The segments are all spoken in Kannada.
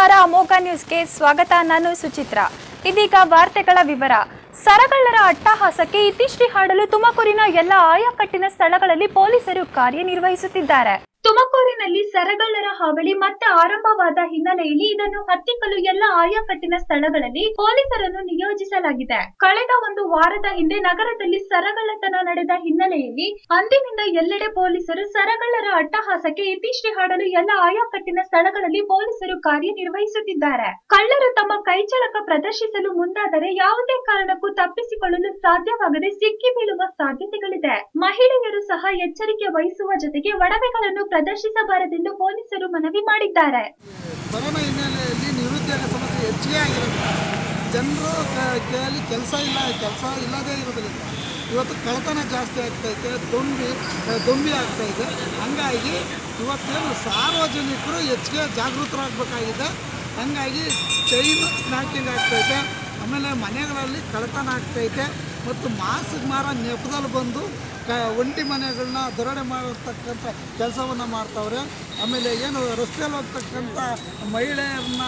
ನಮಸ್ಕಾರ ಅಮೋಘ ನ್ಯೂಸ್ಗೆ ಸ್ವಾಗತ ನಾನು ಸುಚಿತ್ರ ಇದೀಗ ವಾರ್ತೆಗಳ ವಿವರ ಸರಗಳ್ಳರ ಅಟ್ಟಹಾಸಕ್ಕೆ ಇತಿಶ್ರೀ ಹಾಡಲು ತುಮಕೂರಿನ ಎಲ್ಲ ಆಯಾಕಟ್ಟಿನ ಸ್ಥಳಗಳಲ್ಲಿ ಪೊಲೀಸರು ಕಾರ್ಯನಿರ್ವಹಿಸುತ್ತಿದ್ದಾರೆ ತುಮಕೂರಿನಲ್ಲಿ ಸರಗಳ್ಳರ ಹಾವಳಿ ಮತ್ತೆ ಆರಂಭವಾದ ಹಿನ್ನೆಲೆಯಲ್ಲಿ ಇದನ್ನು ಹತ್ತಿಕ್ಕಲು ಎಲ್ಲ ಆಯಾಕಟ್ಟಿನ ಸ್ಥಳಗಳಲ್ಲಿ ಪೊಲೀಸರನ್ನು ನಿಯೋಜಿಸಲಾಗಿದೆ ಕಳೆದ ಒಂದು ವಾರದ ಹಿಂದೆ ನಗರದಲ್ಲಿ ಸರಗಳ್ಳತನ ನಡೆದ ಹಿನ್ನೆಲೆಯಲ್ಲಿ ಅಂದಿನಿಂದ ಎಲ್ಲೆಡೆ ಪೊಲೀಸರು ಸರಗಳ್ಳರ ಅಟ್ಟಹಾಸಕ್ಕೆ ಇತಿಶ್ರೀ ಹಾಡಲು ಎಲ್ಲ ಆಯಾಕಟ್ಟಿನ ಸ್ಥಳಗಳಲ್ಲಿ ಪೊಲೀಸರು ಕಾರ್ಯನಿರ್ವಹಿಸುತ್ತಿದ್ದಾರೆ ಕಳ್ಳರು ತಮ್ಮ ಕೈಚಳಕ ಪ್ರದರ್ಶಿಸಲು ಮುಂದಾದರೆ ಯಾವುದೇ ಕಾರಣಕ್ಕೂ ತಪ್ಪಿಸಿಕೊಳ್ಳಲು ಸಾಧ್ಯವಾಗದೆ ಸಿಕ್ಕಿ ಬೀಳುವ ಸಾಧ್ಯತೆಗಳಿದೆ ಮಹಿಳೆಯರು ಸಹ ಎಚ್ಚರಿಕೆ ವಹಿಸುವ ಜೊತೆಗೆ ಒಡವೆಗಳನ್ನು ಪ್ರದರ್ಶಿಸಬಾರದೆಂದು ಪೊಲೀಸರು ಮನವಿ ಮಾಡಿದ್ದಾರೆ ಕೊರೋನಾ ಹಿನ್ನೆಲೆಯಲ್ಲಿ ನಿರುದ್ಯೋಗ ಸಮಸ್ಯೆ ಹೆಚ್ಚಿಗೆ ಆಗಿರೋದ್ರಿಂದ ಜನರು ಕೈಯಲ್ಲಿ ಕೆಲಸ ಇಲ್ಲ ಕೆಲಸ ಇಲ್ಲದೇ ಇರೋದ್ರಿಂದ ಇವತ್ತು ಕಳ್ಳತನ ಜಾಸ್ತಿ ಆಗ್ತೈತೆ ದೊಂಬಿ ದೊಂಬಿ ಆಗ್ತಾ ಇದೆ ಹಂಗಾಗಿ ಇವತ್ತೇನು ಸಾರ್ವಜನಿಕರು ಹೆಚ್ಚಿಗೆ ಜಾಗೃತರಾಗಬೇಕಾಗಿದೆ ಹಂಗಾಗಿ ಚೈನ್ ಸ್ನ್ಯಾಕಿಂಗ್ ಆಗ್ತೈತೆ ಆಮೇಲೆ ಮನೆಗಳಲ್ಲಿ ಕಳ್ಳತನ ಆಗ್ತೈತೆ ಮತ್ತು ಮಾಸ್ಕ್ ಮಾರೋ ನೆಪದಲ್ಲಿ ಬಂದು ಕ ಒಂಟಿ ಮನೆಗಳನ್ನ ದರೋಡೆ ಮಾಡತಕ್ಕಂಥ ಕೆಲಸವನ್ನು ಮಾಡ್ತಾವ್ರೆ ಆಮೇಲೆ ಏನು ರಸ್ತೆಯಲ್ಲಿ ಹೋಗ್ತಕ್ಕಂಥ ಮಹಿಳೆಯರನ್ನ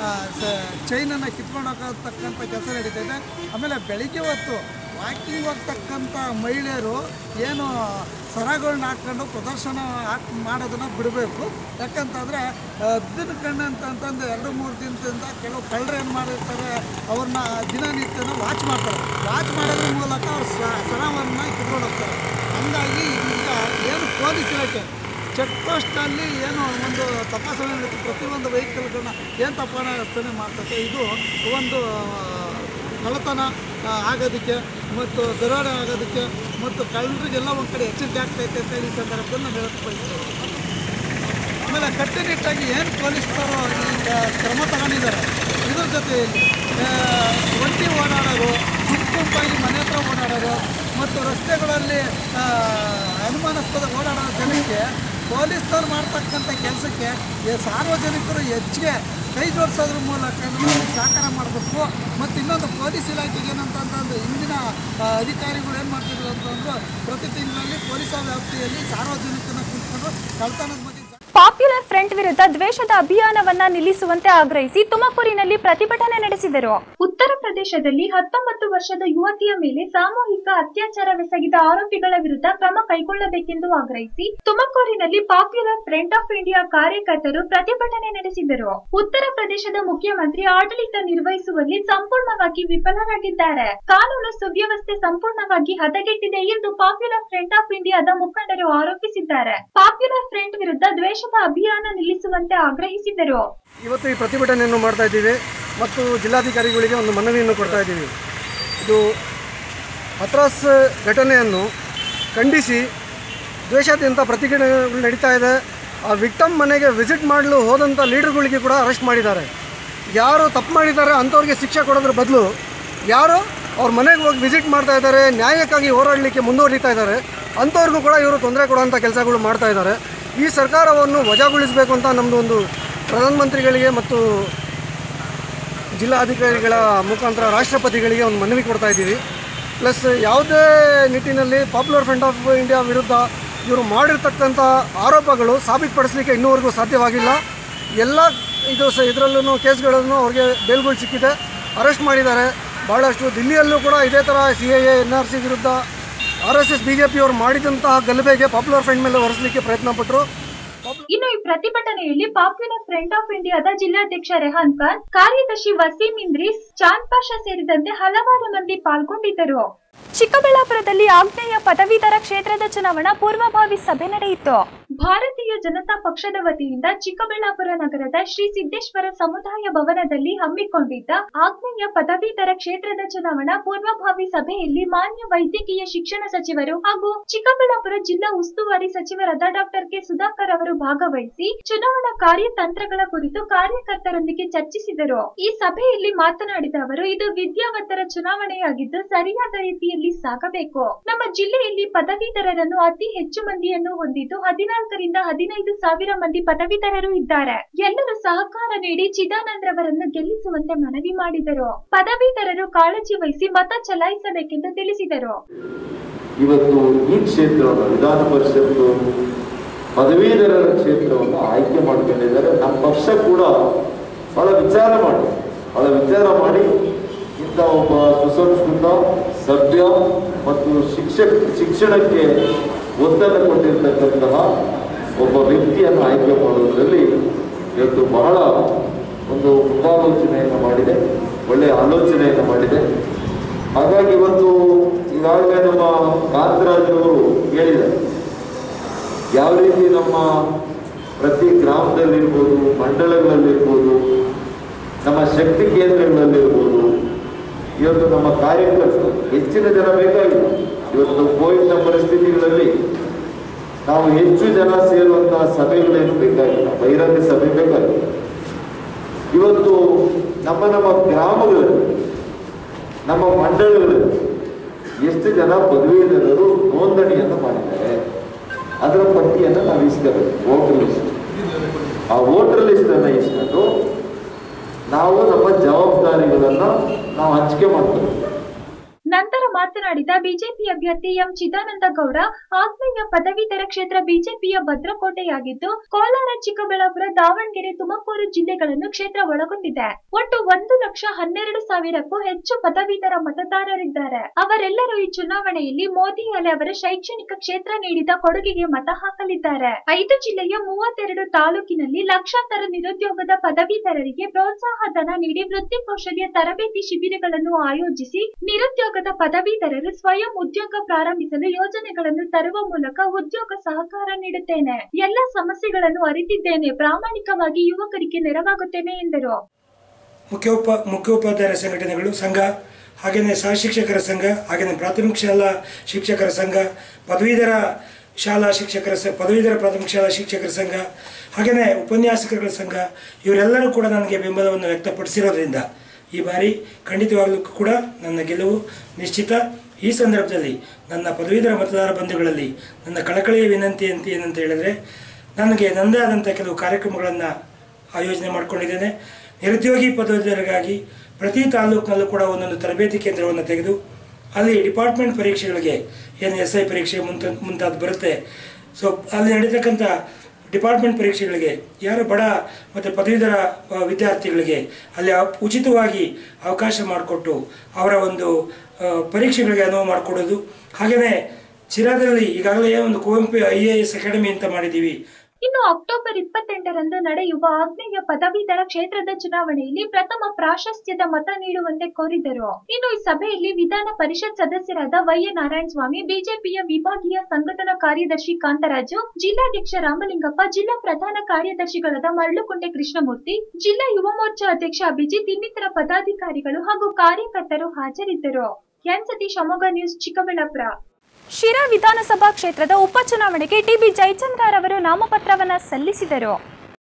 ಚೈನನ್ನು ಕಿತ್ಕೊಂಡು ಹೋಗತಕ್ಕಂಥ ಕೆಲಸ ನಡೀತೈತೆ ಆಮೇಲೆ ಬೆಳಿಗ್ಗೆ ಹೊತ್ತು ವಾಕಿಂಗ್ ಹೋಗ್ತಕ್ಕಂಥ ಮಹಿಳೆಯರು ಏನು ಸರಗಳನ್ನ ಹಾಕ್ಕೊಂಡು ಪ್ರದರ್ಶನ ಹಾಕ್ ಮಾಡೋದನ್ನು ಬಿಡಬೇಕು ಯಾಕಂತಂದರೆ ಹದ್ದಿನ ಕಣ್ಣು ಅಂತಂತಂದು ಎರಡು ಮೂರು ದಿನದಿಂದ ಕೆಲವು ಕಳ್ಳರು ಏನು ಮಾಡಿರ್ತಾರೆ ಅವ್ರನ್ನ ದಿನನಿತ್ಯನ ವಾಚ್ ಮಾಡ್ತಾರೆ ವಾಚ್ ಮಾಡೋದ್ರ ಮೂಲಕ ಅವ್ರು ಸರವನ್ನು ಕಿತ್ಕೊಂಡು ಹೋಗ್ತಾರೆ ಹಂಗಾಗಿ ಈಗ ಏನು ಪೊಲೀಸ್ ಇಲಾಖೆ ಚೆಕ್ ಪೋಸ್ಟಲ್ಲಿ ಏನು ಒಂದು ತಪಾಸಣೆ ನಡೆಯುತ್ತೆ ಪ್ರತಿಯೊಂದು ವೆಹಿಕಲ್ಗಳನ್ನ ಏನು ತಪಾಸಣೆ ಮಾಡ್ತದೆ ಇದು ಒಂದು ಕಳ್ಳತನ ಆ, ಆಗೋದಕ್ಕೆ ಮತ್ತು ದರೋಡೆ ಆಗೋದಕ್ಕೆ ಮತ್ತು ಕಳ್ಳರಿಗೆಲ್ಲ ಒಂದು ಕಡೆ ಎಚ್ಚರಿಕೆ ಆಗ್ತೈತೆ ಅಂತ ಹೇಳಿ ಈ ಸಂದರ್ಭದಲ್ಲಿ ನಾನು ಹೇಳಕ್ಕೆ ಬಯಸ್ತೇನೆ ಆಮೇಲೆ ಕಟ್ಟುನಿಟ್ಟಾಗಿ ಏನು ಪೊಲೀಸರು ಈಗ ಕ್ರಮ ತಗೊಂಡಿದ್ದಾರೆ ಇದ್ರ ಜೊತೆಯಲ್ಲಿ ಆ, ಒಂಟಿ ಓಡಾಡೋರು ಗುಂಪು ಗುಂಪಾಗಿ ಮನೆ ಹತ್ರ ಓಡಾಡೋರು ಮತ್ತು ರಸ್ತೆಗಳಲ್ಲಿ ಆ, ಅನುಮಾನಾಸ್ಪದ ಓಡಾಡೋ ಜನಕ್ಕೆ ಪೊಲೀಸ್ನವ್ರು ಮಾಡ್ತಕ್ಕಂಥ ಕೆಲಸಕ್ಕೆ ಈ ಸಾರ್ವಜನಿಕರು ಹೆಚ್ಚಿಗೆ ಕೈ ಜೋಡಿಸೋದ್ರ ಮೂಲಕ ನಾವು ಸಹಕಾರ ಮಾಡಬೇಕು ಮತ್ತು ಇನ್ನೊಂದು ಪೊಲೀಸ್ ಇಲಾಖೆಗೆ ಏನಂತಂದ್ರೆ ಇಂದಿನ ಆ, ಅಧಿಕಾರಿಗಳು ಏನು ಮಾಡ್ತಿದ್ರು ಅಂತಂದ್ರೆ ಪ್ರತಿ ತಿಂಗಳಲ್ಲಿ ಪೊಲೀಸ್ ವ್ಯಾಪ್ತಿಯಲ್ಲಿ ಸಾರ್ವಜನಿಕನ ಕುತ್ಕೊಂಡು ಕಳ್ತನದ ಬಗ್ಗೆ ಜಾ- ಪಾಪ್ಯುಲರ್ ಫ್ರಂಟ್ ವಿರುದ್ಧ ದ್ವೇಷದ ಅಭಿಯಾನವನ್ನ ನಿಲ್ಲಿಸುವಂತೆ ಆಗ್ರಹಿಸಿ ತುಮಕೂರಿನಲ್ಲಿ ಪ್ರತಿಭಟನೆ ನಡೆಸಿದರು ಉತ್ತರ ಪ್ರದೇಶದಲ್ಲಿ ಹತ್ತೊಂಬತ್ತು ವರ್ಷದ ಯುವತಿಯ ಮೇಲೆ ಸಾಮೂಹಿಕ ಅತ್ಯಾಚಾರವೆಸಗಿದ ಆರೋಪಿಗಳ ವಿರುದ್ಧ ಕ್ರಮ ಕೈಗೊಳ್ಳಬೇಕೆಂದು ಆಗ್ರಹಿಸಿ ತುಮಕೂರಿನಲ್ಲಿ ಪಾಪ್ಯುಲರ್ ಫ್ರಂಟ್ ಆಫ್ ಇಂಡಿಯಾ ಕಾರ್ಯಕರ್ತರು ಪ್ರತಿಭಟನೆ ನಡೆಸಿದರು ಉತ್ತರ ಪ್ರದೇಶದ ಮುಖ್ಯಮಂತ್ರಿ ಆಡಳಿತ ನಿರ್ವಹಿಸುವಲ್ಲಿ ಸಂಪೂರ್ಣವಾಗಿ ವಿಫಲರಾಗಿದ್ದಾರೆ ಕಾನೂನು ಸುವ್ಯವಸ್ಥೆ ಸಂಪೂರ್ಣವಾಗಿ ಹದಗೆಟ್ಟಿದೆ ಎಂದು ಪಾಪ್ಯುಲರ್ ಫ್ರಂಟ್ ಆಫ್ ಇಂಡಿಯಾದ ಮುಖಂಡರು ಆರೋಪಿಸಿದ್ದಾರೆ ಪಾಪ್ಯುಲರ್ ಫ್ರಂಟ್ ವಿರುದ್ಧ ದ್ವೇಷದ ಅಭಿಯಾನ ನಿಲ್ಲಿಸುವಂತೆ ಆಗ್ರಹಿಸಿದರು ಇವತ್ತು ಈ ಪ್ರತಿಭಟನೆಯನ್ನು ಮಾಡ್ತಾ ಇದ್ದೀವಿ ಮತ್ತು ಜಿಲ್ಲಾಧಿಕಾರಿಗಳಿಗೆ ಒಂದು ಮನವಿಯನ್ನು ಕೊಡ್ತಾ ಇದ್ದೀವಿ ಇದು ಹತ್ರಾಸ್ ಘಟನೆಯನ್ನು ಖಂಡಿಸಿ ದ್ವೇಷಾದ್ಯಂತ ಪ್ರತಿಭಟನೆಗಳು ನಡೀತಾ ಇದೆ ಆ ವಿಕ್ಟಮ್ ಮನೆಗೆ ವಿಸಿಟ್ ಮಾಡಲು ಹೋದಂಥ ಲೀಡರ್ಗಳಿಗೆ ಕೂಡ ಅರೆಸ್ಟ್ ಮಾಡಿದ್ದಾರೆ ಯಾರು ತಪ್ಪು ಮಾಡಿದ್ದಾರೆ ಅಂಥವ್ರಿಗೆ ಶಿಕ್ಷೆ ಕೊಡೋದ್ರ ಬದಲು ಯಾರು ಅವ್ರ ಮನೆಗೆ ಹೋಗಿ ವಿಸಿಟ್ ಮಾಡ್ತಾ ಇದ್ದಾರೆ ನ್ಯಾಯಕ್ಕಾಗಿ ಹೋರಾಡಲಿಕ್ಕೆ ಮುಂದುವರಿತಾ ಇದ್ದಾರೆ ಅಂಥವ್ರಿಗೂ ಕೂಡ ಇವರು ತೊಂದರೆ ಕೊಡುವಂಥ ಕೆಲಸಗಳು ಮಾಡ್ತಾ ಇದ್ದಾರೆ ಈ ಸರ್ಕಾರವನ್ನು ವಜಾಗೊಳಿಸಬೇಕು ಅಂತ ನಮ್ಮದು ಒಂದು ಪ್ರಧಾನಮಂತ್ರಿಗಳಿಗೆ ಮತ್ತು ಜಿಲ್ಲಾಧಿಕಾರಿಗಳ ಮುಖಾಂತರ ರಾಷ್ಟ್ರಪತಿಗಳಿಗೆ ಒಂದು ಮನವಿ ಕೊಡ್ತಾ ಇದ್ದೀವಿ ಪ್ಲಸ್ ಯಾವುದೇ ನಿಟ್ಟಿನಲ್ಲಿ ಪಾಪ್ಯುಲರ್ ಫ್ರಂಟ್ ಆಫ್ ಇಂಡಿಯಾ ವಿರುದ್ಧ ಇವರು ಮಾಡಿರ್ತಕ್ಕಂಥ ಆರೋಪಗಳು ಸಾಬೀತುಪಡಿಸಲಿಕ್ಕೆ ಇನ್ನೂವರೆಗೂ ಸಾಧ್ಯವಾಗಿಲ್ಲ ಎಲ್ಲ ಇದು ಸ ಇದರಲ್ಲೂ ಕೇಸ್ಗಳನ್ನು ಅವ್ರಿಗೆ ಬೇಲ್ಗಳು ಸಿಕ್ಕಿದೆ ಅರೆಸ್ಟ್ ಮಾಡಿದ್ದಾರೆ ಭಾಳಷ್ಟು ದಿಲ್ಲಿಯಲ್ಲೂ ಕೂಡ ಇದೇ ಥರ C A N R C ವಿರುದ್ಧ R S S B J ಪಿಯವರು ಮಾಡಿದಂತಹ ಗಲಭೆಗೆ ಪಾಪ್ಯುಲರ್ ಫ್ರಂಟ್ ಮೇಲೆ ಹೊರಿಸಲಿಕ್ಕೆ ಪ್ರಯತ್ನ ಪಟ್ಟರು ಇನ್ನು ಈ ಪ್ರತಿಭಟನೆಯಲ್ಲಿ ಪಾಪ್ಯುಲರ್ ಫ್ರಂಟ್ ಆಫ್ ಇಂಡಿಯಾದ ಜಿಲ್ಲಾಧ್ಯಕ್ಷ ರೆಹಾನ್ ಖಾನ್ ಕಾರ್ಯದರ್ಶಿ ವಸೀಂ ಇಂದ್ರೀಸ್ ಚಾಂದ್ ಪಾಷಾ ಸೇರಿದಂತೆ ಹಲವಾರು ಮಂದಿ ಪಾಲ್ಗೊಂಡಿದ್ದರು ಚಿಕ್ಕಬಳ್ಳಾಪುರದಲ್ಲಿ ಆಗ್ನೇಯ ಪದವೀಧರ ಕ್ಷೇತ್ರದ ಚುನಾವಣಾ ಪೂರ್ವಭಾವಿ ಸಭೆ ನಡೆಯಿತು ಭಾರತೀಯ ಜನತಾ ಪಕ್ಷದ ವತಿಯಿಂದ ಚಿಕ್ಕಬಳ್ಳಾಪುರ ನಗರದ ಶ್ರೀ ಸಿದ್ದೇಶ್ವರ ಸಮುದಾಯ ಭವನದಲ್ಲಿ ಹಮ್ಮಿಕೊಂಡಿದ್ದ ಆಗ್ನೇಯ ಪದವೀಧರ ಕ್ಷೇತ್ರದ ಚುನಾವಣಾ ಪೂರ್ವಭಾವಿ ಸಭೆಯಲ್ಲಿ ಮಾನ್ಯ ವೈದ್ಯಕೀಯ ಶಿಕ್ಷಣ ಸಚಿವರು ಹಾಗೂ ಚಿಕ್ಕಬಳ್ಳಾಪುರ ಜಿಲ್ಲಾ ಉಸ್ತುವಾರಿ ಸಚಿವರಾದ ಡಾಕ್ಟರ್ ಕೆ ಸುಧಾಕರ್ ಅವರು ಭಾಗವಹಿಸಿ ಚುನಾವಣಾ ಕಾರ್ಯತಂತ್ರಗಳ ಕುರಿತು ಕಾರ್ಯಕರ್ತರೊಂದಿಗೆ ಚರ್ಚಿಸಿದರು ಈ ಸಭೆಯಲ್ಲಿ ಮಾತನಾಡಿದ ಅವರು ಇದು ವಿದ್ಯಾವಂತರ ಚುನಾವಣೆಯಾಗಿದ್ದು ಸರಿಯಾದ ರೀತಿಯಲ್ಲಿ ಸಾಗಬೇಕು ನಮ್ಮ ಜಿಲ್ಲೆಯಲ್ಲಿ ಪದವೀಧರರನ್ನು ಅತಿ ಹೆಚ್ಚು ಮಂದಿಯನ್ನು ಹೊಂದಿದ್ದು ಹದಿನಾಲ್ಕರಿಂದ ಹದಿನೈದು ಸಾವಿರ ಮಂದಿ ಪದವೀಧರರು ಇದ್ದಾರೆ ಎಲ್ಲರೂ ಸಹಕಾರ ನೀಡಿ ಚಿದಾನಂದ್ರವರನ್ನು ಗೆಲ್ಲಿಸುವಂತೆ ಮನವಿ ಮಾಡಿದರು ಪದವೀಧರರು ಕಾಳಜಿ ವಹಿಸಿ ಮತ ಚಲಾಯಿಸಬೇಕೆಂದು ತಿಳಿಸಿದರು ಇವತ್ತು ಈ ಕ್ಷೇತ್ರವನ್ನು ವಿಧಾನ ಪರಿಷತ್ತು ಪದವೀಧರರ ಕ್ಷೇತ್ರವನ್ನು ಆಯ್ಕೆ ಮಾಡ್ಕೊಂಡಿದ್ದಾರೆ ನಮ್ಮ ಪಕ್ಷ ಕೂಡ ಬಹಳ ವಿಚಾರ ಮಾಡಿ ಬಹಳ ವಿಚಾರ ಮಾಡಿ ಇಂಥ ಒಬ್ಬ ಸುಸಂಸ್ಕೃತ ಸಭ್ಯ ಮತ್ತು ಶಿಕ್ಷಕ ಶಿಕ್ಷಣಕ್ಕೆ ಒತ್ತನ್ನು ಕೊಟ್ಟಿರ್ತಕ್ಕಂತಹ ಒಬ್ಬ ವ್ಯಕ್ತಿಯನ್ನು ಆಯ್ಕೆ ಮಾಡುವುದರಲ್ಲಿ ಇವತ್ತು ಬಹಳ ಒಂದು ಮುಂದಾಲೋಚನೆಯನ್ನು ಮಾಡಿದೆ ಒಳ್ಳೆಯ ಆಲೋಚನೆಯನ್ನು ಮಾಡಿದೆ ಹಾಗಾಗಿ ಇವತ್ತು ಈಗಾಗಲೇ ನಮ್ಮ ಕಾಂತರಾಜ್ ಅವರು ಹೇಳಿದ್ದಾರೆ ಯಾವ ರೀತಿ ನಮ್ಮ ಪ್ರತಿ ಗ್ರಾಮದಲ್ಲಿರ್ಬೋದು ಮಂಡಲಗಳಲ್ಲಿರ್ಬೋದು ನಮ್ಮ ಶಕ್ತಿ ಕೇಂದ್ರಗಳಲ್ಲಿರ್ಬೋದು ಇವತ್ತು ನಮ್ಮ ಕಾರ್ಯಕರ್ತರು ಹೆಚ್ಚಿನ ಜನ ಬೇಕಾಗಿಲ್ಲ ಇವತ್ತು ಕೋವಿಡ್ನ ಪರಿಸ್ಥಿತಿಗಳಲ್ಲಿ ನಾವು ಹೆಚ್ಚು ಜನ ಸೇರುವಂತಹ ಸಭೆಗಳೇನು ಬೇಕಾಗಿಲ್ಲ ಬಹಿರಂಗ ಸಭೆ ಬೇಕಾಗಿಲ್ಲ ಇವತ್ತು ನಮ್ಮ ನಮ್ಮ ಗ್ರಾಮಗಳಲ್ಲಿ ನಮ್ಮ ಮಂಡಳಗಳಲ್ಲಿ ಎಷ್ಟು ಜನ ಪದವೀಧರರು ನೋಂದಣಿಯನ್ನು ಮಾಡಿದ್ದಾರೆ ಅದರ ಪಟ್ಟಿಯನ್ನು ನಾವು ಇಸ್ಕೋಬೇಕು ವೋಟರ್ ಲಿಸ್ಟ್ ಆ ವೋಟರ್ ಲಿಸ್ಟ್ ಅನ್ನ ಇಸ್ಕೊಂಡು ನಾವು ನಮ್ಮ ಜವಾಬ್ದಾರಿಗಳನ್ನ ನಾವು ಹಂಚಿಕೆ ಮಾಡ್ತೇವೆ ನಂತರ ಮಾತನಾಡಿದ ಬಿಜೆಪಿ ಅಭ್ಯರ್ಥಿ ಎಂ ಚಿದಾನಂದ ಗೌಡ ಆಗ್ನೇಯ ಪದವೀಧರ ಕ್ಷೇತ್ರ ಬಿಜೆಪಿಯ ಭದ್ರಕೋಟೆಯಾಗಿದ್ದು ಕೋಲಾರ ಚಿಕ್ಕಬಳ್ಳಾಪುರ ದಾವಣಗೆರೆ ತುಮಕೂರು ಜಿಲ್ಲೆಗಳನ್ನು ಕ್ಷೇತ್ರ ಒಳಗೊಂಡಿದೆ ಒಟ್ಟು ಒಂದು ಲಕ್ಷ ಹನ್ನೆರಡು ಸಾವಿರಕ್ಕೂ ಹೆಚ್ಚು ಪದವೀಧರ ಮತದಾರರಿದ್ದಾರೆ ಅವರೆಲ್ಲರೂ ಈ ಚುನಾವಣೆಯಲ್ಲಿ ಮೋದಿ ಅಲೆ ಅವರ ಶೈಕ್ಷಣಿಕ ಕ್ಷೇತ್ರ ನೀಡಿದ ಕೊಡುಗೆಗೆ ಮತ ಹಾಕಲಿದ್ದಾರೆ ಐದು ಜಿಲ್ಲೆಯ ಮೂವತ್ತೆರಡು ತಾಲೂಕಿನಲ್ಲಿ ಲಕ್ಷಾಂತರ ನಿರುದ್ಯೋಗದ ಪದವೀಧರರಿಗೆ ಪ್ರೋತ್ಸಾಹ ಧನ ನೀಡಿ ವೃತ್ತಿ ಕೌಶಲ್ಯ ತರಬೇತಿ ಶಿಬಿರಗಳನ್ನು ಆಯೋಜಿಸಿ ನಿರುದ್ಯೋಗದ ಪದವೀಧರರು ಸ್ವಯಂ ಉದ್ಯೋಗ ಪ್ರಾರಂಭಿಸಲು ಯೋಜನೆಗಳನ್ನು ತರುವ ಮೂಲಕ ಉದ್ಯೋಗ ಸಹಕಾರ ನೀಡುತ್ತೇನೆ ಎಲ್ಲ ಸಮಸ್ಯೆಗಳನ್ನು ಅರಿತಿದ್ದೇನೆ ಪ್ರಾಮಾಣಿಕವಾಗಿ ಯುವಕರಿಗೆ ನೆರವಾಗುತ್ತೇನೆ ಎಂದರು ಮುಖ್ಯೋಪ ಮುಖ್ಯೋಪಾಧ್ಯಾಯರ ಸಂಘಟನೆಗಳು ಸಂಘ ಹಾಗೆಯೇ ಸಹ ಶಿಕ್ಷಕರ ಸಂಘ ಹಾಗೆಯೇ ಪ್ರಾಥಮಿಕ ಶಾಲಾ ಶಿಕ್ಷಕರ ಸಂಘ ಪದವೀಧರ ಶಾಲಾ ಶಿಕ್ಷಕರ ಸ ಪದವೀಧರ ಪ್ರಾಥಮಿಕ ಶಾಲಾ ಶಿಕ್ಷಕರ ಸಂಘ ಹಾಗೆಯೇ ಉಪನ್ಯಾಸಕರುಗಳ ಸಂಘ ಇವರೆಲ್ಲರೂ ಕೂಡ ನನಗೆ ಬೆಂಬಲವನ್ನು ವ್ಯಕ್ತಪಡಿಸಿರೋದ್ರಿಂದ ಈ ಬಾರಿ ಖಂಡಿತವಾಗಲೂ ಕೂಡ ನನ್ನ ಗೆಲುವು ನಿಶ್ಚಿತ ಈ ಸಂದರ್ಭದಲ್ಲಿ ನನ್ನ ಪದವೀಧರ ಮತದಾರ ಬಂಧುಗಳಲ್ಲಿ ನನ್ನ ಕಳಕಳಿಯ ವಿನಂತಿ ಅಂತ ಏನಂತ ಹೇಳಿದ್ರೆ ನನಗೆ ನನ್ನದೇ ಆದಂಥ ಕೆಲವು ಕಾರ್ಯಕ್ರಮಗಳನ್ನು ಆಯೋಜನೆ ಮಾಡಿಕೊಂಡಿದ್ದೇನೆ ನಿರುದ್ಯೋಗಿ ಪದವೀಧರರಿಗಾಗಿ ಪ್ರತಿ ತಾಲೂಕಿನಲ್ಲೂ ಕೂಡ ಒಂದೊಂದು ತರಬೇತಿ ಕೇಂದ್ರವನ್ನು ತೆಗೆದು ಅಲ್ಲಿ ಡಿಪಾರ್ಟ್ಮೆಂಟ್ ಪರೀಕ್ಷೆಗಳಿಗೆ ಏನು ಎಸ್ ಐ ಪರೀಕ್ಷೆ ಮುಂತ ಮುಂತಾದ ಬರುತ್ತೆ ಸೊ ಅಲ್ಲಿ ನಡೀತಕ್ಕಂಥ ಡಿಪಾರ್ಟ್ಮೆಂಟ್ ಪರೀಕ್ಷೆಗಳಿಗೆ ಯಾರು ಬಡ ಮತ್ತು ಪದವೀಧರ ಆ, ವಿದ್ಯಾರ್ಥಿಗಳಿಗೆ ಅಲ್ಲಿ ಅಪ್- ಉಚಿತವಾಗಿ ಅವಕಾಶ ಮಾಡಿಕೊಟ್ಟು ಅವರ ಒಂದು ಆ, ಪರೀಕ್ಷೆಗಳಿಗೆ ಅನುವು ಮಾಡಿಕೊಡೋದು ಹಾಗೆಯೇ ಚಿರಾದಲ್ಲಿ ಈಗಾಗಲೇ ಒಂದು Kuvempu I A S academy ಅಂತ ಮಾಡಿದ್ದೀವಿ ಇನ್ನು ಅಕ್ಟೋಬರ್ ಇಪ್ಪತ್ತೆಂಟರಂದು ನಡೆಯುವ ಆಗ್ನೇಯ ಪದವೀಧರ ಕ್ಷೇತ್ರದ ಚುನಾವಣೆಯಲ್ಲಿ ಪ್ರಥಮ ಪ್ರಾಶಸ್ತ್ಯದ ಮತ ನೀಡುವಂತೆ ಕೋರಿದರು ಇನ್ನು ಈ ಸಭೆಯಲ್ಲಿ ವಿಧಾನ ಪರಿಷತ್ ಸದಸ್ಯರಾದ ವೈಎ ನಾರಾಯಣ ಸ್ವಾಮಿ ಬಿಜೆಪಿಯ ವಿಭಾಗೀಯ ಸಂಘಟನಾ ಕಾರ್ಯದರ್ಶಿ ಕಾಂತರಾಜು ಜಿಲ್ಲಾಧ್ಯಕ್ಷ ರಾಮಲಿಂಗಪ್ಪ ಜಿಲ್ಲಾ ಪ್ರಧಾನ ಕಾರ್ಯದರ್ಶಿಗಳಾದ ಮರಳುಕುಂಟೆ ಕೃಷ್ಣಮೂರ್ತಿ ಜಿಲ್ಲಾ ಯುವ ಮೋರ್ಚಾ ಅಧ್ಯಕ್ಷ ಅಭಿಜಿತ್ ಇನ್ನಿತರ ಪದಾಧಿಕಾರಿಗಳು ಹಾಗೂ ಕಾರ್ಯಕರ್ತರು ಹಾಜರಿದ್ದರು ಎನ್ ಸತೀಶ್ ಶಿವಮೊಗ್ಗ ನ್ಯೂಸ್ ಚಿಕ್ಕಬಳ್ಳಾಪುರ ಶಿರಾ ವಿಧಾನಸಭಾ ಕ್ಷೇತ್ರದ ಉಪಚುನಾವಣೆಗೆ ಟಿಬಿ ಜಯಚಂದ್ರರವರು ನಾಮಪತ್ರವನ್ನ ಸಲ್ಲಿಸಿದರು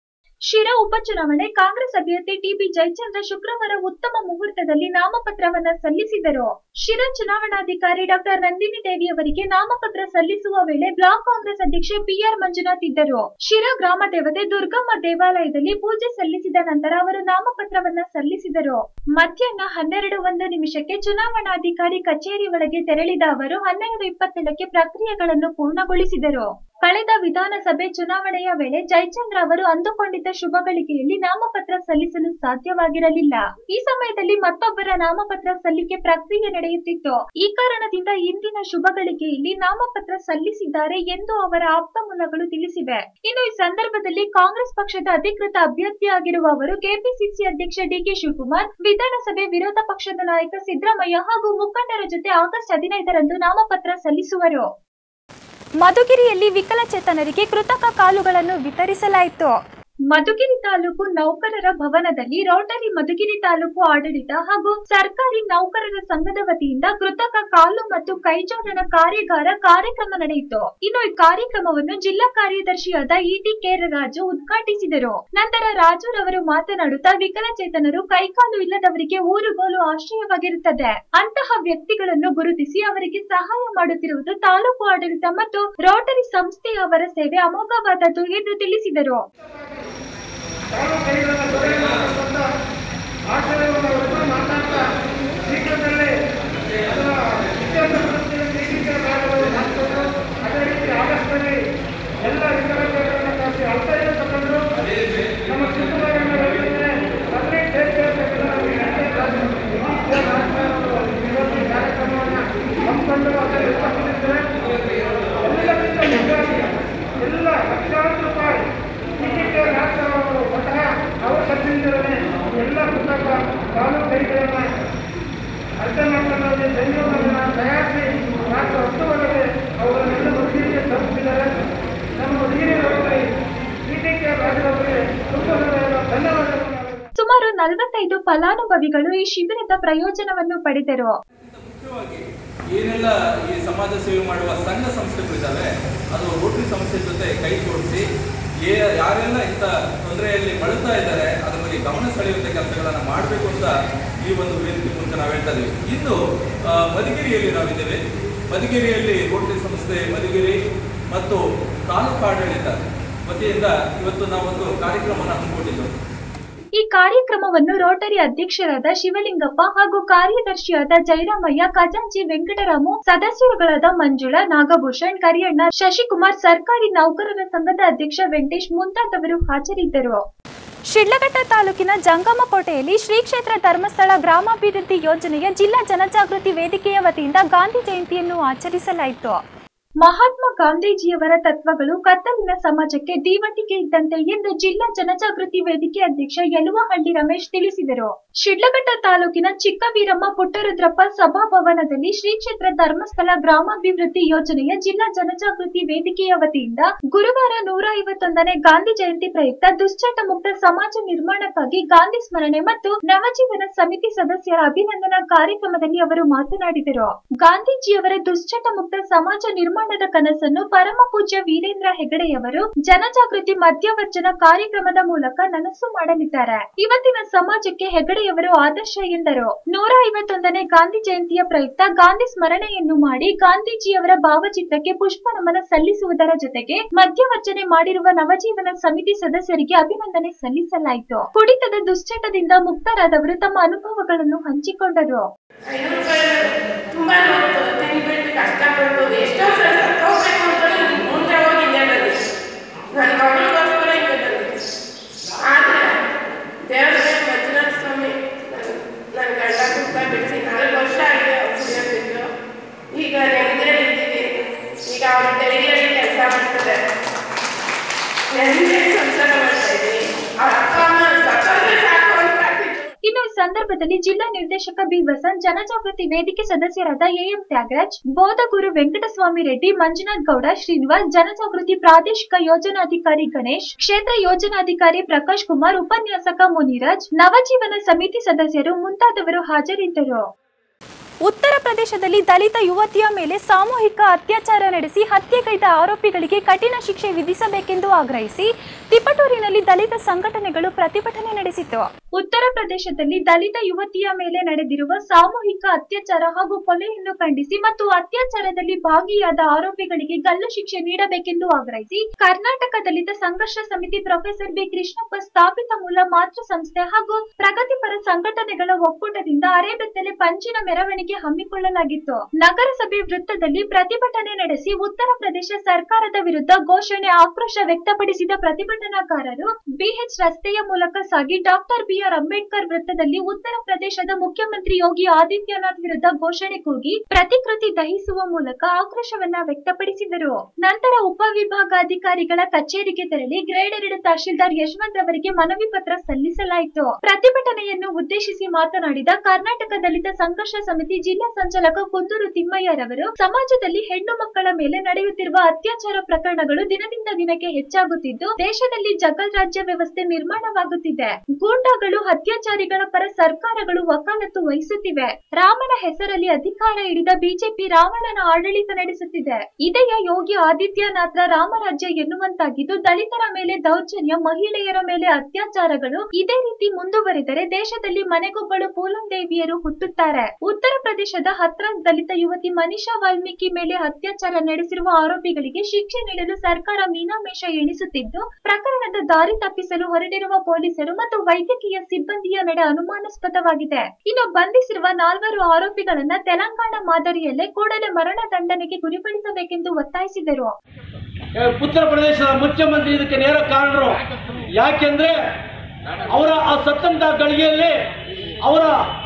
ಶಿರಾ ಉಪಚುನಾವಣೆ ಕಾಂಗ್ರೆಸ್ ಅಭ್ಯರ್ಥಿ ಟಿಬಿ ಜಯಚಂದ್ರ ಶುಕ್ರವಾರ ಉತ್ತಮ ಮುಹೂರ್ತದಲ್ಲಿ ನಾಮಪತ್ರವನ್ನ ಸಲ್ಲಿಸಿದರು ಶಿರಾ ಚುನಾವಣಾಧಿಕಾರಿ ಡಾಕ್ಟರ್ ನಂದಿನಿ ದೇವಿ ಅವರಿಗೆ ನಾಮಪತ್ರ ಸಲ್ಲಿಸುವ ವೇಳೆ ಬ್ಲಾಕ್ ಕಾಂಗ್ರೆಸ್ ಅಧ್ಯಕ್ಷೆ ಪಿಆರ್ ಮಂಜುನಾಥ್ ಇದ್ದರು ಶಿರಾ ಗ್ರಾಮ ದೇವತೆ ದುರ್ಗಮ್ಮ ದೇವಾಲಯದಲ್ಲಿ ಪೂಜೆ ಸಲ್ಲಿಸಿದ ನಂತರ ಅವರು ನಾಮಪತ್ರವನ್ನ ಸಲ್ಲಿಸಿದರು ಮಧ್ಯಾಹ್ನ ಹನ್ನೆರಡು ಒಂದು ನಿಮಿಷಕ್ಕೆ ಚುನಾವಣಾಧಿಕಾರಿ ಕಚೇರಿ ಒಳಗೆ ತೆರಳಿದ ಅವರು ಹನ್ನೆರಡು ಇಪ್ಪತ್ತೇಳಕ್ಕೆ ಪ್ರಕ್ರಿಯೆಗಳನ್ನು ಪೂರ್ಣಗೊಳಿಸಿದರು ಕಳೆದ ವಿಧಾನಸಭೆ ಚುನಾವಣೆಯ ವೇಳೆ ಜಯಚಂದ್ರ ಅವರು ಅಂದುಕೊಂಡಿದ್ದ ಶುಭ ಗಳಿಗೆಯಲ್ಲಿ ನಾಮಪತ್ರ ಸಲ್ಲಿಸಲು ಸಾಧ್ಯವಾಗಿರಲಿಲ್ಲ ಈ ಸಮಯದಲ್ಲಿ ಮತ್ತೊಬ್ಬರ ನಾಮಪತ್ರ ಸಲ್ಲಿಕೆ ಪ್ರಕ್ರಿಯೆ ನಡೆಯುತ್ತಿತ್ತು ಈ ಕಾರಣದಿಂದ ಇಂದಿನ ಶುಭ ಗಳಿಗೆಯಲ್ಲಿ ನಾಮಪತ್ರ ಸಲ್ಲಿಸಿದ್ದಾರೆ ಎಂದು ಅವರ ಆಪ್ತ ಮೂಲಗಳು ತಿಳಿಸಿವೆ ಇನ್ನು ಈ ಸಂದರ್ಭದಲ್ಲಿ ಕಾಂಗ್ರೆಸ್ ಪಕ್ಷದ ಅಧಿಕೃತ ಅಭ್ಯರ್ಥಿಯಾಗಿರುವ ಅವರು ಕೆಪಿಸಿಸಿ ಅಧ್ಯಕ್ಷ ಡಿಕೆ ಶಿವಕುಮಾರ್ ವಿಧಾನಸಭೆ ವಿರೋಧ ಪಕ್ಷದ ನಾಯಕ ಸಿದ್ದರಾಮಯ್ಯ ಹಾಗೂ ಮುಖಂಡರ ಜೊತೆ ಆಗಸ್ಟ್ ಹದಿನೈದರಂದು ನಾಮಪತ್ರ ಸಲ್ಲಿಸುವರು ಮಧುಗಿರಿಯಲ್ಲಿ ವಿಕಲಚೇತನರಿಗೆ ಕೃತಕ ಕಾಲುಗಳನ್ನು ವಿತರಿಸಲಾಯಿತು ಮಧುಗಿರಿ ತಾಲೂಕು ನೌಕರರ ಭವನದಲ್ಲಿ ರೋಟರಿ ಮಧುಗಿರಿ ತಾಲೂಕು ಆಡಳಿತ ಹಾಗೂ ಸರ್ಕಾರಿ ನೌಕರರ ಸಂಘದ ವತಿಯಿಂದ ಕೃತಕ ಕಾಲು ಮತ್ತು ಕೈಜೋಡಣ ಕಾರ್ಯಾಗಾರ ಕಾರ್ಯಕ್ರಮ ನಡೆಯಿತು ಇನ್ನು ಈ ಕಾರ್ಯಕ್ರಮವನ್ನು ಜಿಲ್ಲಾ ಕಾರ್ಯದರ್ಶಿಯಾದ ಇಟಿ ಕೆ ರಾಜು ಉದ್ಘಾಟಿಸಿದರು ನಂತರ ರಾಜುರವರು ಮಾತನಾಡುತ್ತಾ ವಿಕಲಚೇತನರು ಕೈಕಾಲು ಇಲ್ಲದವರಿಗೆ ಊರುಗೋಲು ಆಶ್ರಯವಾಗಿರುತ್ತದೆ ಅಂತಹ ವ್ಯಕ್ತಿಗಳನ್ನು ಗುರುತಿಸಿ ಅವರಿಗೆ ಸಹಾಯ ಮಾಡುತ್ತಿರುವುದು ತಾಲೂಕು ಆಡಳಿತ ಮತ್ತು ರೋಟರಿ ಸಂಸ್ಥೆಯ ಅವರ ಸೇವೆ ಅಮೋಘವಾದದ್ದು ಎಂದು ತಿಳಿಸಿದರು ಎಲ್ಲ ವಿಚಾರಗಳನ್ನು ಅಲ್ಪ ತಗೊಂಡು ನಮ್ಮ ಚಿಕ್ಕಬಳ್ಳಾಪುರ ಸುಮಾರು ನಲವತ್ತೈದು ಫಲಾನುಭವಿಗಳು ಈ ಶಿಬಿರದ ಪ್ರಯೋಜನವನ್ನು ಪಡೆದರು ಮುಖ್ಯವಾಗಿ ಏನೆಲ್ಲ ಈ ಸಮಾಜ ಸೇವೆ ಮಾಡುವ ಸಂಘ ಸಂಸ್ಥೆಗಳಿದ್ದಾವೆ ಅದು ರೋಟರಿ ಸಂಸ್ಥೆ ಜೊತೆ ಕೈ ಜೋಡಿಸಿ ಏ ಯಾರೆಲ್ಲ ಇಂಥ ತೊಂದರೆಯಲ್ಲಿ ಬಳಲ್ತಾ ಇದ್ದಾರೆ ಅದ್ರ ಬಗ್ಗೆ ಗಮನ ಸೆಳೆಯುವಂಥ ಕೆಲಸಗಳನ್ನು ಮಾಡಬೇಕು ಅಂತ ಈ ಒಂದು ವೇದಿಕೆ ಮೂಲಕ ನಾವು ಹೇಳ್ತಾ ಇದ್ದೀವಿ ಇನ್ನು ಆ, ಮಧುಗಿರಿಯಲ್ಲಿ ನಾವಿದ್ದೇವೆ ಮಧುಗಿರಿಯಲ್ಲಿ ರೋಟರಿ ಸಂಸ್ಥೆ ಮಧುಗಿರಿ ಮತ್ತು ತಾಲೂಕು ಆಡಳಿತ ವತಿಯಿಂದ ಇವತ್ತು ನಾವೊಂದು ಕಾರ್ಯಕ್ರಮವನ್ನು ಹಮ್ಮಿಕೊಂಡಿದ್ದೆವು ಈ ಕಾರ್ಯಕ್ರಮವನ್ನು ರೋಟರಿ ಅಧ್ಯಕ್ಷರಾದ ಶಿವಲಿಂಗಪ್ಪ ಹಾಗೂ ಕಾರ್ಯದರ್ಶಿಯಾದ ಜಯರಾಮಯ್ಯ ಖಜಾಂಚಿ ವೆಂಕಟರಾಮು ಸದಸ್ಯರುಗಳಾದ ಮಂಜುಳಾ ನಾಗಭೂಷಣ್ ಕರಿಯಣ್ಣ ಶಶಿಕುಮಾರ್ ಸರ್ಕಾರಿ ನೌಕರರ ಸಂಘದ ಅಧ್ಯಕ್ಷ ವೆಂಕಟೇಶ್ ಮುಂತಾದವರು ಹಾಜರಿದ್ದರು ಶಿಡ್ಲಘಟ್ಟ ತಾಲೂಕಿನ ಜಂಗಮಕೋಟೆಯಲ್ಲಿ ಶ್ರೀ ಕ್ಷೇತ್ರ ಧರ್ಮಸ್ಥಳ ಗ್ರಾಮಾಭಿವೃದ್ಧಿ ಯೋಜನೆಯ ಜಿಲ್ಲಾ ಜನಜಾಗೃತಿ ವೇದಿಕೆಯ ವತಿಯಿಂದ ಗಾಂಧಿ ಜಯಂತಿಯನ್ನು ಆಚರಿಸಲಾಯಿತು ಮಹಾತ್ಮ ಗಾಂಧೀಜಿಯವರ ತತ್ವಗಳು ಕತ್ತಲಿನ ಸಮಾಜಕ್ಕೆ ದೀವಟಿಗೆ ಇದ್ದಂತೆ ಎಂದು ಜಿಲ್ಲಾ ಜನಜಾಗೃತಿ ವೇದಿಕೆ ಅಧ್ಯಕ್ಷ ಯಲುವಹಳ್ಳಿ ರಮೇಶ್ ತಿಳಿಸಿದರು ಶಿಡ್ಲಘಟ್ಟ ತಾಲೂಕಿನ ಚಿಕ್ಕವೀರಮ್ಮ ಪುಟ್ಟರುದ್ರಪ್ಪ ಸಭಾಭವನದಲ್ಲಿ ಶ್ರೀ ಕ್ಷೇತ್ರ ಧರ್ಮಸ್ಥಳ ಗ್ರಾಮಾಭಿವೃದ್ಧಿ ಯೋಜನೆಯ ಜಿಲ್ಲಾ ಜನಜಾಗೃತಿ ವೇದಿಕೆಯ ವತಿಯಿಂದ ಗುರುವಾರ ನೂರ ಐವತ್ತೊಂದನೇ ಗಾಂಧಿ ಜಯಂತಿ ಪ್ರಯುಕ್ತ ದುಶ್ಚಟ ಮುಕ್ತ ಸಮಾಜ ನಿರ್ಮಾಣಕ್ಕಾಗಿ ಗಾಂಧಿ ಸ್ಮರಣೆ ಮತ್ತು ನವಜೀವನ ಸಮಿತಿ ಸದಸ್ಯರ ಅಭಿನಂದನಾ ಕಾರ್ಯಕ್ರಮದಲ್ಲಿ ಅವರು ಮಾತನಾಡಿದರು ಗಾಂಧೀಜಿಯವರ ದುಶ್ಚಟ ಮುಕ್ತ ಸಮಾಜ ನಿರ್ಮಾಣದ ಕನಸನ್ನು ಪರಮ ಪೂಜ್ಯ ವೀರೇಂದ್ರ ಹೆಗಡೆಯವರು ಜನಜಾಗೃತಿ ಮಧ್ಯವರ್ಜನ ಕಾರ್ಯಕ್ರಮದ ಮೂಲಕ ನನಸು ಮಾಡಲಿದ್ದಾರೆ ಇವತ್ತಿನ ಸಮಾಜಕ್ಕೆ ಹೆಗಡೆಯವರು ಆದರ್ಶ ಎಂದರು ನೂರ ಐವತ್ತೊಂದನೇ ಗಾಂಧಿ ಜಯಂತಿಯ ಪ್ರಯುಕ್ತ ಗಾಂಧಿ ಸ್ಮರಣೆಯನ್ನು ಮಾಡಿ ಗಾಂಧೀಜಿಯವರ ಭಾವಚಿತ್ರಕ್ಕೆ ಪುಷ್ಪ ನಮನ ಸಲ್ಲಿಸುವುದರ ಜೊತೆಗೆ ಮಧ್ಯವರ್ಜನೆ ಮಾಡಿರುವ ನವಜೀವನ ಸಮಿತಿ ಸದಸ್ಯರಿಗೆ ಅಭಿನಂದನೆ ಸಲ್ಲಿಸಲಾಯಿತು ಕುಡಿತದ ದುಶ್ಚಟದಿಂದ ಮುಕ್ತರಾದವರು ತಮ್ಮ ಅನುಭವಗಳನ್ನು ಹಂಚಿಕೊಂಡರು ಐನೂರು ರೂಪಾಯಿ ತುಂಬಾ ನೋವು ತಿಂದ್ಬಿಟ್ಟು ಕಷ್ಟಪಟ್ಟು ಎಷ್ಟೋ ಸಲ ಸತ್ತೋಗ್ಬೇಕು ಅಂತ ಮುಂದೆ ಹೋಗಿ ಇಲ್ಲೇ ಬಂದೆ ನನ್ನ ಮಗಳಿಗೋಸ್ಕರ ಇಲ್ಲೇ ಬಂದೆ ಆದರೆ ದೇವರ ಮಂಜುನಾಥ ಸ್ವಾಮಿ ನನ್ನ ಗಂಡ ಕುತ್ತ ಬಿಡಿಸಿ ನಾಲ್ಕು ವರ್ಷ ಆಗಿದೆ ಔಷಧಿಯ ಬಿದ್ದು ಈಗ ನೆಮ್ಮದಿಯಲ್ಲಿ ಇದ್ದೀವಿ ಈಗ ಅವ್ರ ಡೈರಿಯಲ್ಲಿ ಕೆಲಸ ಮಾಡ್ತಾರೆ ನೆಮ್ಮದಿ ಸಂಸಾರ ಮಾಡ್ತಾ ಇದ್ದೀವಿ ಅವ್ರ ಅಪ್ಪ ಅಮ್ಮ ಸತ್ತೋದ್ರೆ ಸಾಕು ಅಂತ ಆಗ್ತಿತ್ತು ಇನ್ನು ಈ ಸಂದರ್ಭದಲ್ಲಿ ಜಿಲ್ಲಾ ನಿರ್ದೇಶಕ ಬಿ ವಸಂತ್ ಜನಜಾಗೃತಿ ವೇದಿಕೆ ಸದಸ್ಯರಾದ ಎಎಂ ತ್ಯಾಗರಾಜ್ ಬೋಧಗುರು ವೆಂಕಟಸ್ವಾಮಿ ರೆಡ್ಡಿ ಮಂಜುನಾಥ್ ಗೌಡ ಶ್ರೀನಿವಾಸ್ ಜನಜಾಗೃತಿ ಪ್ರಾದೇಶಿಕ ಯೋಜನಾಧಿಕಾರಿ ಗಣೇಶ್ ಕ್ಷೇತ್ರ ಯೋಜನಾಧಿಕಾರಿ ಪ್ರಕಾಶ್ ಕುಮಾರ್ ಉಪನ್ಯಾಸಕ ಮುನಿರಾಜ್ ನವಜೀವನ ಸಮಿತಿ ಸದಸ್ಯರು ಮುಂತಾದವರು ಹಾಜರಿದ್ದರು ಉತ್ತರ ಪ್ರದೇಶದಲ್ಲಿ ದಲಿತ ಯುವತಿಯ ಮೇಲೆ ಸಾಮೂಹಿಕ ಅತ್ಯಾಚಾರ ನಡೆಸಿ ಹತ್ಯೆಗೈದ ಆರೋಪಿಗಳಿಗೆ ಕಠಿಣ ಶಿಕ್ಷೆ ವಿಧಿಸಬೇಕೆಂದು ಆಗ್ರಹಿಸಿ ತಿಪಟೂರಿನಲ್ಲಿ ದಲಿತ ಸಂಘಟನೆಗಳು ಪ್ರತಿಭಟನೆ ನಡೆಸಿತು ಉತ್ತರ ಪ್ರದೇಶದಲ್ಲಿ ದಲಿತ ಯುವತಿಯ ಮೇಲೆ ನಡೆದಿರುವ ಸಾಮೂಹಿಕ ಅತ್ಯಾಚಾರ ಹಾಗೂ ಕೊಲೆಯನ್ನು ಖಂಡಿಸಿ ಮತ್ತು ಅತ್ಯಾಚಾರದಲ್ಲಿ ಭಾಗಿಯಾದ ಆರೋಪಿಗಳಿಗೆ ಗಲ್ಲು ಶಿಕ್ಷೆ ನೀಡಬೇಕೆಂದು ಆಗ್ರಹಿಸಿ ಕರ್ನಾಟಕ ದಲಿತ ಸಂಘರ್ಷ ಸಮಿತಿ ಪ್ರೊಫೆಸರ್ ಬಿ ಕೃಷ್ಣಪ್ಪ ಸ್ಥಾಪಿತ ಮೂಲ ಮಾತೃ ಸಂಸ್ಥೆ ಹಾಗೂ ಪ್ರಗತಿಪರ ಸಂಘಟನೆಗಳ ಒಕ್ಕೂಟದಿಂದ ಅರೆಬೆತ್ತಲೆ ಪಂಚಿನ ಮೆರವಣಿಗೆ ಹಮ್ಮಿಕೊಳ್ಳಲಾಗಿತ್ತು ನಗರಸಭೆ ವೃತ್ತದಲ್ಲಿ ಪ್ರತಿಭಟನೆ ನಡೆಸಿ ಉತ್ತರ ಪ್ರದೇಶ ಸರ್ಕಾರದ ವಿರುದ್ಧ ಘೋಷಣೆ ಆಕ್ರೋಶ ವ್ಯಕ್ತಪಡಿಸಿದ ಪ್ರತಿಭಟನಾಕಾರರು ಬಿಎಚ್ ರಸ್ತೆಯ ಮೂಲಕ ಸಾಗಿ ಡಾಕ್ಟರ್ ಬಿಆರ್ ಅಂಬೇಡ್ಕರ್ ವೃತ್ತದಲ್ಲಿ ಉತ್ತರ ಪ್ರದೇಶದ ಮುಖ್ಯಮಂತ್ರಿ ಯೋಗಿ ಆದಿತ್ಯನಾಥ್ ವಿರುದ್ಧ ಘೋಷಣೆ ಕೂಗಿ ಪ್ರತಿಕೃತಿ ದಹಿಸುವ ಮೂಲಕ ಆಕ್ರೋಶವನ್ನ ವ್ಯಕ್ತಪಡಿಸಿದರು ನಂತರ ಉಪವಿಭಾಗಾಧಿಕಾರಿಗಳ ಕಚೇರಿಗೆ ತೆರಳಿ ಗ್ರೇಡ್ ಎರಡು ತಹಶೀಲ್ದಾರ್ ಯಶವಂತ್ ಅವರಿಗೆ ಮನವಿ ಪತ್ರ ಸಲ್ಲಿಸಲಾಯಿತು ಪ್ರತಿಭಟನೆಯನ್ನು ಉದ್ದೇಶಿಸಿ ಮಾತನಾಡಿದ ಕರ್ನಾಟಕ ದಲಿತ ಸಂಘರ್ಷ ಸಮಿತಿ ಜಿಲ್ಲಾ ಸಂಚಾಲಕ ಕುಂದೂರು ತಿಮ್ಮಯ್ಯರವರು ಸಮಾಜದಲ್ಲಿ ಹೆಣ್ಣು ಮಕ್ಕಳ ಮೇಲೆ ನಡೆಯುತ್ತಿರುವ ಅತ್ಯಾಚಾರ ಪ್ರಕರಣಗಳು ದಿನದಿಂದ ದಿನಕ್ಕೆ ಹೆಚ್ಚಾಗುತ್ತಿದ್ದು ದೇಶದಲ್ಲಿ ಜಗಲ್ ರಾಜ್ಯ ವ್ಯವಸ್ಥೆ ನಿರ್ಮಾಣವಾಗುತ್ತಿದೆ ಗೂಂಡಾಗಳು ಅತ್ಯಾಚಾರಿಗಳ ಪರ ಸರ್ಕಾರಗಳು ವಕಾಲತ್ತು ವಹಿಸುತ್ತಿವೆ ರಾಮನ ಹೆಸರಲ್ಲಿ ಅಧಿಕಾರ ಹಿಡಿದ ಬಿಜೆಪಿ ರಾವಣನ ಆಡಳಿತ ನಡೆಸುತ್ತಿದೆ ಇದೆಯ ಯೋಗಿ ಆದಿತ್ಯನಾಥ್ರ ರಾಮರಾಜ್ಯ ಎನ್ನುವಂತಾಗಿದ್ದು ದಲಿತರ ಮೇಲೆ ದೌರ್ಜನ್ಯ ಮಹಿಳೆಯರ ಮೇಲೆ ಅತ್ಯಾಚಾರಗಳು ಇದೇ ರೀತಿ ಮುಂದುವರಿದರೆ ದೇಶದಲ್ಲಿ ಮನೆಗೊಬ್ಬಳು ಪೂಲಂ ದೇವಿಯರು ಹುಟ್ಟುತ್ತಾರೆ ಉತ್ತರ ಪ್ರದೇಶದ ಹತ್ರಾಸ್ ದಲಿತ ಯುವತಿ ಮನಿಷಾ ವಾಲ್ಮೀಕಿ ಮೇಲೆ ಅತ್ಯಾಚಾರ ನಡೆಸಿರುವ ಆರೋಪಿಗಳಿಗೆ ಶಿಕ್ಷೆ ನೀಡಲು ಸರ್ಕಾರ ಮೀನಾಮೇಷ ಎಣಿಸುತ್ತಿದ್ದು ಪ್ರಕರಣದ ದಾರಿ ತಪ್ಪಿಸಲು ಹೊರಟಿರುವ ಪೊಲೀಸರು ಮತ್ತು ವೈದ್ಯಕೀಯ ಸಿಬ್ಬಂದಿಯ ನಡೆ ಅನುಮಾನಾಸ್ಪದವಾಗಿದೆ ಇನ್ನು ಬಂಧಿಸಿರುವ ನಾಲ್ವರು ಆರೋಪಿಗಳನ್ನ ತೆಲಂಗಾಣ ಮಾದರಿಯಲ್ಲೇ ಕೂಡಲೇ ಮರಣ ದಂಡನೆಗೆ ಗುರಿಪಡಿಸಬೇಕೆಂದು ಒತ್ತಾಯಿಸಿದರು ಉತ್ತರ ಪ್ರದೇಶದ ಮುಖ್ಯಮಂತ್ರಿ ಇದಕ್ಕೆ ನೇರ ಕಾರಣರು ಯಾಕೆಂದ್ರೆ ಅವರ ಆ ಸತ್ತಂತ ಗಳಿಗೆಯಲ್ಲಿ ಅವರ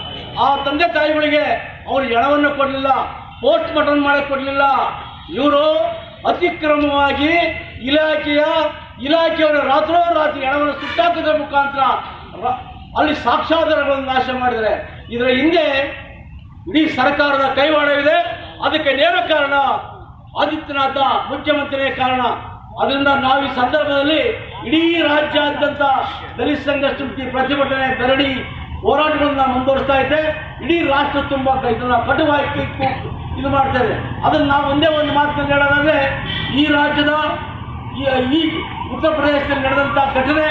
ಆ ತಂದೆ ತಾಯಿಗಳಿಗೆ ಅವರು ಎಣವನ್ನು ಕೊಡಲಿಲ್ಲ ಪೋಸ್ಟ್ ಮಾರ್ಟಮ್ ಮಾಡಕ್ಕೆ ಕೊಡಲಿಲ್ಲ ಇವರು ಅತಿಕ್ರಮವಾಗಿ ಇಲಾಖೆಯ ಇಲಾಖೆಯವರ ರಾತ್ರೋರಾತ್ರಿ ಹಣವನ್ನು ಸುಟ್ಟಾಕದ ಮುಖಾಂತರ ರ- ಅಲ್ಲಿ ಸಾಕ್ಷ್ಯಾಧಾರಗಳನ್ನು ನಾಶ ಮಾಡಿದ್ದಾರೆ ಇದರ ಹಿಂದೆ ಇಡೀ ಸರ್ಕಾರದ ಕೈವಾಡವಿದೆ ಅದಕ್ಕೆ ನೇರ ಕಾರಣ ಆದಿತ್ಯನಾಥ ಮುಖ್ಯಮಂತ್ರಿಯೇ ಕಾರಣ ಅದರಿಂದ ನಾವು ಈ ಸಂದರ್ಭದಲ್ಲಿ ಇಡೀ ರಾಜ್ಯಾದ್ಯಂತ ದಲಿತ ಸಂಘ ಸಮಿತಿ ಪ್ರತಿಭಟನೆ ಧರಣಿ ಹೋರಾಟಗಳನ್ನ ಮುಂದುವರಿಸ್ತಾ ಇದೆ ಇಡೀ ರಾಷ್ಟ್ರ ತುಂಬ ಇದನ್ನ ಕಟುವಾಗಿ ಕಿತ್ತು ಇದು ಮಾಡ್ತಾ ಇದೆ ಅದನ್ನು ನಾವು ಒಂದೇ ಒಂದು ಮಾತಿನಲ್ಲಿ ಹೇಳೋದಾದ್ರೆ ಈ ರಾಜ್ಯದ ಈ- ಈ ಉತ್ತರ ಪ್ರದೇಶದಲ್ಲಿ ನಡೆದಂಥ ಘಟನೆ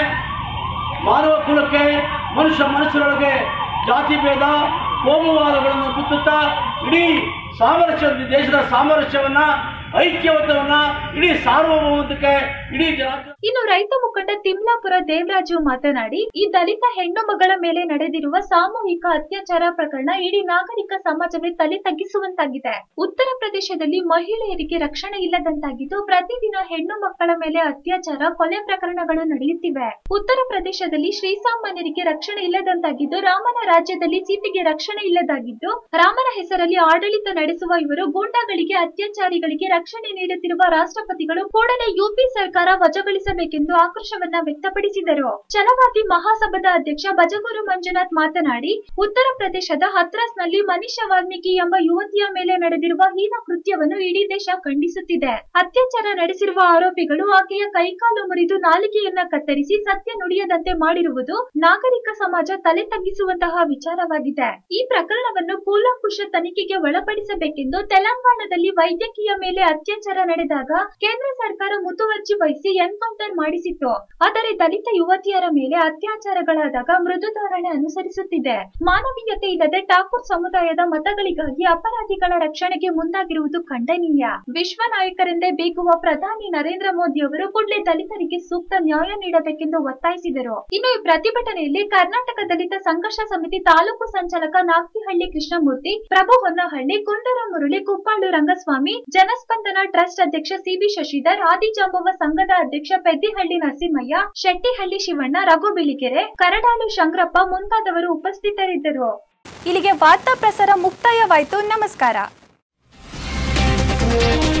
ಮಾನವ ಕುಲಕ್ಕೆ ಮನುಷ್ಯ ಮನುಷ್ಯರೊಳಗೆ ಜಾತಿ ಭೇದ ಕೋಮುವಾದಗಳನ್ನು ಬಿತ್ತುತ್ತಾ ಇಡೀ ಸಾಮರಸ್ಯ ದೇಶದ ಸಾಮರಸ್ಯವನ್ನ ಐಕ್ಯವತವನ್ನ ಇಡೀ ಸಾರ್ವಭೌಮತ್ವಕ್ಕೆ ಇಡೀ ರಾಜ್ಯ ಇನ್ನು ರೈತ ಮುಖಂಡ ತಿಮ್ಲಾಪುರ ದೇವರಾಜು ಮಾತನಾಡಿ ಈ ದಲಿತ ಹೆಣ್ಣು ಮಗಳ ಮೇಲೆ ನಡೆದಿರುವ ಸಾಮೂಹಿಕ ಅತ್ಯಾಚಾರ ಪ್ರಕರಣ ಇಡೀ ನಾಗರಿಕ ಸಮಾಜವೇ ತಲೆ ತಗ್ಗಿಸುವಂತಾಗಿದೆ ಉತ್ತರ ಪ್ರದೇಶದಲ್ಲಿ ಮಹಿಳೆಯರಿಗೆ ರಕ್ಷಣೆ ಇಲ್ಲದಂತಾಗಿದ್ದು ಪ್ರತಿದಿನ ಹೆಣ್ಣು ಮಕ್ಕಳ ಮೇಲೆ ಅತ್ಯಾಚಾರ ಕೊಲೆ ಪ್ರಕರಣಗಳು ನಡೆಯುತ್ತಿವೆ ಉತ್ತರ ಪ್ರದೇಶದಲ್ಲಿ ಶ್ರೀಸಾಮಾನ್ಯರಿಗೆ ರಕ್ಷಣೆ ಇಲ್ಲದಂತಾಗಿದ್ದು ರಾಮನ ರಾಜ್ಯದಲ್ಲಿ ಸೀತೆಗೆ ರಕ್ಷಣೆ ಇಲ್ಲದಾಗಿದ್ದು ರಾಮನ ಹೆಸರಲ್ಲಿ ಆಡಳಿತ ನಡೆಸುವ ಇವರು ಗೂಂಡಾಗಳಿಗೆ ಅತ್ಯಾಚಾರಿಗಳಿಗೆ ರಕ್ಷಣೆ ನೀಡುತ್ತಿರುವ ರಾಷ್ಟ್ರಪತಿಗಳು ಕೂಡಲೇ ಯುಪಿ ಸರ್ಕಾರ ವಜಾಗೊಳಿಸಬೇಕೆಂದು ಆಕ್ರೋಶವನ್ನ ವ್ಯಕ್ತಪಡಿಸಿದರು ಛಲವಾದಿ ಮಹಾಸಭಾದ ಅಧ್ಯಕ್ಷ ಭಜಗುರು ಮಂಜುನಾಥ್ ಮಾತನಾಡಿ ಉತ್ತರ ಪ್ರದೇಶದ ಹತ್ರಾಸ್ನಲ್ಲಿ ಮನೀಷಾ ವಾಲ್ಮೀಕಿ ಎಂಬ ಯುವತಿಯ ಮೇಲೆ ನಡೆದಿರುವ ಹೀನ ಕೃತ್ಯವನ್ನು ಇಡೀ ದೇಶ ಖಂಡಿಸುತ್ತಿದೆ ಅತ್ಯಾಚಾರ ನಡೆಸಿರುವ ಆರೋಪಿಗಳು ಆಕೆಯ ಕೈಕಾಲು ಮುರಿದು ನಾಲಿಗೆಯನ್ನ ಕತ್ತರಿಸಿ ಸತ್ಯ ನುಡಿಯದಂತೆ ಮಾಡಿರುವುದು ನಾಗರಿಕ ಸಮಾಜ ತಲೆ ತಗ್ಗಿಸುವಂತಹ ವಿಚಾರವಾಗಿದೆ ಈ ಪ್ರಕರಣವನ್ನು ಕೂಲಂಕುಷ ತನಿಖೆಗೆ ಒಳಪಡಿಸಬೇಕೆಂದು ತೆಲಂಗಾಣದಲ್ಲಿ ವೈದ್ಯಕೀಯ ಮೇಲೆ ಅತ್ಯಾಚಾರ ನಡೆದಾಗ ಕೇಂದ್ರ ಸರ್ಕಾರ ಮುತುವರ್ಜಿ ವಹಿಸಿ ಎನ್ಕೌಂಟರ್ ಮಾಡಿಸಿತ್ತು ಆದರೆ ದಲಿತ ಯುವತಿಯರ ಮೇಲೆ ಅತ್ಯಾಚಾರಗಳಾದಾಗ ಮೃದು ಧಾರಣೆ ಅನುಸರಿಸುತ್ತಿದೆ ಮಾನವೀಯತೆ ಇಲ್ಲದೆ ಠಾಕೂರ್ ಸಮುದಾಯದ ಮತಗಳಿಗಾಗಿ ಅಪರಾಧಿಗಳ ರಕ್ಷಣೆಗೆ ಮುಂದಾಗಿರುವುದು ಖಂಡನೀಯ ವಿಶ್ವ ನಾಯಕರೆಂದೇ ಬೇಗುವ ಪ್ರಧಾನಿ ನರೇಂದ್ರ ಮೋದಿ ಅವರು ಕೂಡಲೇ ದಲಿತರಿಗೆ ಸೂಕ್ತ ನ್ಯಾಯ ನೀಡಬೇಕೆಂದು ಒತ್ತಾಯಿಸಿದರು ಇನ್ನು ಈ ಪ್ರತಿಭಟನೆಯಲ್ಲಿ ಕರ್ನಾಟಕ ದಲಿತ ಸಂಘರ್ಷ ಸಮಿತಿ ತಾಲೂಕು ಸಂಚಾಲಕ ನಾಗ್ತಿಹಳ್ಳಿ ಕೃಷ್ಣಮೂರ್ತಿ ಪ್ರಭು ಹೊನ್ನಹಳ್ಳಿ ಕುಂದರ ಮುರಳಿ ಕುಪ್ಪಾಳು ರಂಗಸ್ವಾಮಿ ಜನಸ್ಪಂದನ ಟ್ರಸ್ಟ್ ಅಧ್ಯಕ್ಷ ಸಿಬಿ ಶಶಿಧರ್ ಆದಿಜಾಂಬವ ಸಂಘದ ಅಧ್ಯಕ್ಷ ಪೆದ್ದಿಹಳ್ಳಿ ನರಸಿಂಹಯ್ಯ ಶೆಟ್ಟಿಹಳ್ಳಿ ಶಿವಣ್ಣ ರಘು ಬಿಳಿಗೆರೆ ಕರಡಾಳು ಶಂಕರಪ್ಪ ಮುಂತಾದವರು ಉಪಸ್ಥಿತರಿದ್ದರು ಇಲ್ಲಿಗೆ ವಾರ್ತಾ ಪ್ರಸಾರ ಮುಕ್ತಾಯವಾಯಿತು ನಮಸ್ಕಾರ